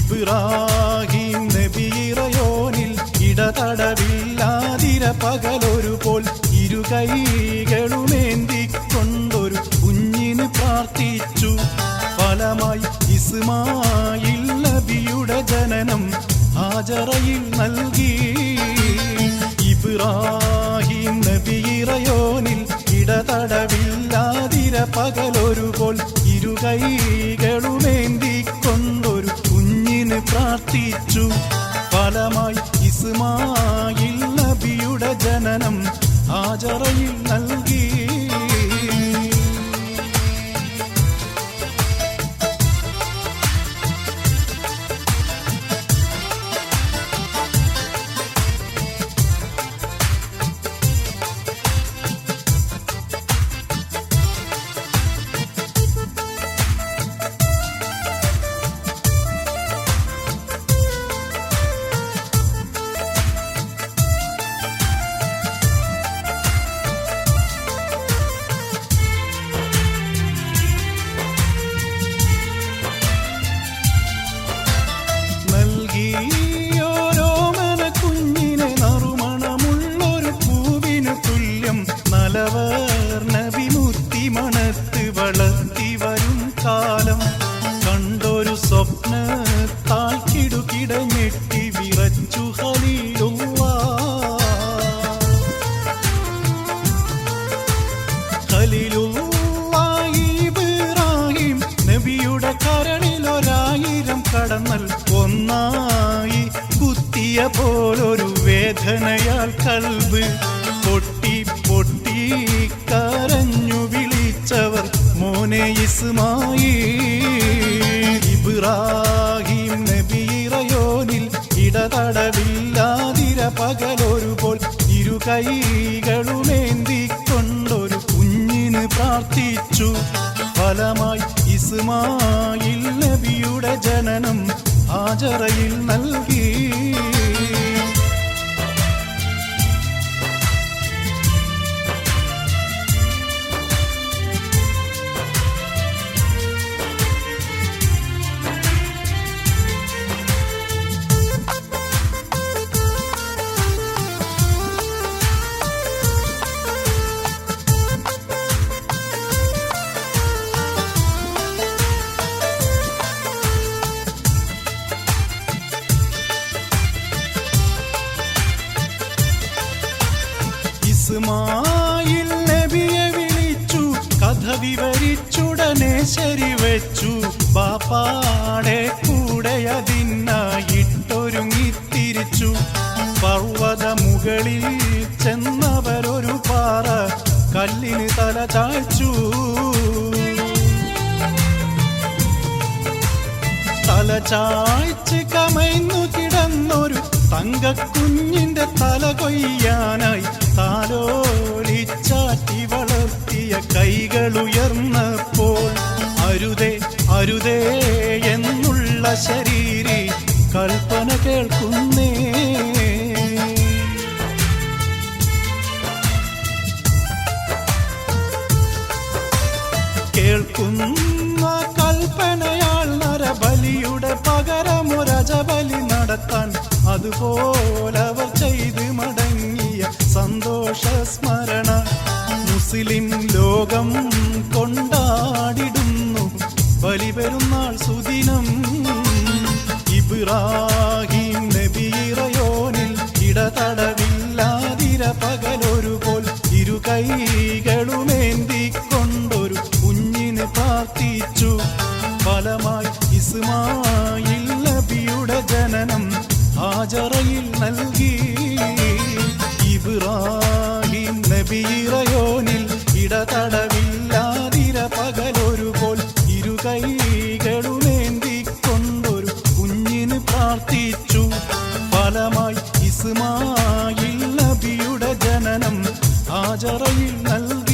ഇബ്രാഹിം നബിറയോനിൽ ഇടതടവില്ലാതിര പകലൊരു പോൽ ഇരു കൈകളുമേന്തിക്കൊണ്ടൊരു കുഞ്ഞിന് പ്രാർത്ഥിച്ചു ഫലമായി ഇസ്മായിൽ നബിയുടെ ജനനം ഹാജറയിൽ നൽകി ഇബ്രാഹിം നബിറയോനിൽ ഇടതടവില്ലാതിര പകലൊരു പോൽ ഇരു കൈകളുമേന്തിക്കൊണ്ടൊരു കുഞ്ഞിന് പ്രാർത്ഥിച്ചു ഫലമായി ഇസ്മായിൽ നബിയുടെ ജനനം ഹാജറയിൽ നൽകി നൽകിയോരോമന കുഞ്ഞിനെ നറുമണമുള്ളൊരു പൂവിനു തുല്യം നലവർണ വിമുത്തി മണത്ത് വളർത്തി വരും കാലം കണ്ടൊരു സ്വപ്നത്താൽ കിടുകിട ഞെട്ടി വിറച്ചു ഹലീലുള്ള ഖലീലുള്ളാഹിബ്രാഹിം നബിയുടെ കരളിലൊരായിരം കടന്നൽ ഒന്നായി കുത്തിയ പോലൊരു വേദനയാൽ കൽബ് പൊട്ടി പൊട്ടി കരഞ്ഞു വിളിച്ചവർ മോനെ ഇസ്മായിൽ ഇബ്രാഹിം നബിറയോനിൽ ഇടതടവില്ലാതിര പകലൊരു പോൽ ഇരു കൈകളുമേന്തിക്കൊണ്ടൊരു കുഞ്ഞിന് പ്രാർത്ഥിച്ചു ഫലമായി ഇസ്മായിൽ നബിയുടെ ജനനം ഹാജറയിൽ നൽകി ഇസ്മായിൽ നബിയെ വിളിച്ചു കഥ വിവരിച്ചുടനെ ശരിവെച്ചു ബാപ്പാടെ കൂടെ അതിനായിട്ടൊരുങ്ങി തിരിച്ചു പർവ്വത മുകളിൽ ചെന്നവരൊരു പാറ കല്ലിന് തല ചായ്ച്ചു തല ചായ്ച്ച് കമയ്ന്നു കിടന്നൊരു തങ്കക്കുഞ്ഞിന്റെ തല കൊയ്യാനായി താലോലിച്ചാറ്റി വളർത്തിയ കൈകളുയർന്നപ്പോൾ അരുതേ അരുതേ എന്നുള്ള ശരീരി കൽപ്പന കേൾക്കുന്നേ കേൾക്കുന്ന കൽപ്പനയാൾ നരബലിയുടെ പകരമൊരജബലി നടത്താൻ അതുപോലവർ ചെയ്ത് മടങ്ങിയ സന്തോഷ സ്മരണ മുസ്ലിം ലോകം കൊണ്ടാടിടുന്നു ബലിപെരുന്നാൾ സുദിനം ഇബ്രാഹിം നബീറയോനിൽ ഇടതടവില്ലാതിര പകലൊരു പോൽ ഇരു കൈകളുമേന്തിക്കൊണ്ടൊരു കുഞ്ഞിന് പ്രാർത്ഥിച്ചു ഫലമായി ഇസ്മായിൽ നബിയുടെ ജനനം ഹാജറയിൽ നൽകി ഇബ്രാഹിം നബീറയോനിൽ ഇടതടവില്ലാതിര പകലൊരു പോൽ ഇരു കൈകളുമേന്തിക്കൊണ്ടൊരു കുഞ്ഞിന് പ്രാർത്ഥിച്ചു ഫലമായി ഇസ്മായിൽ നബിയുടെ ജനനം ഹാജറയിൽ നൽകി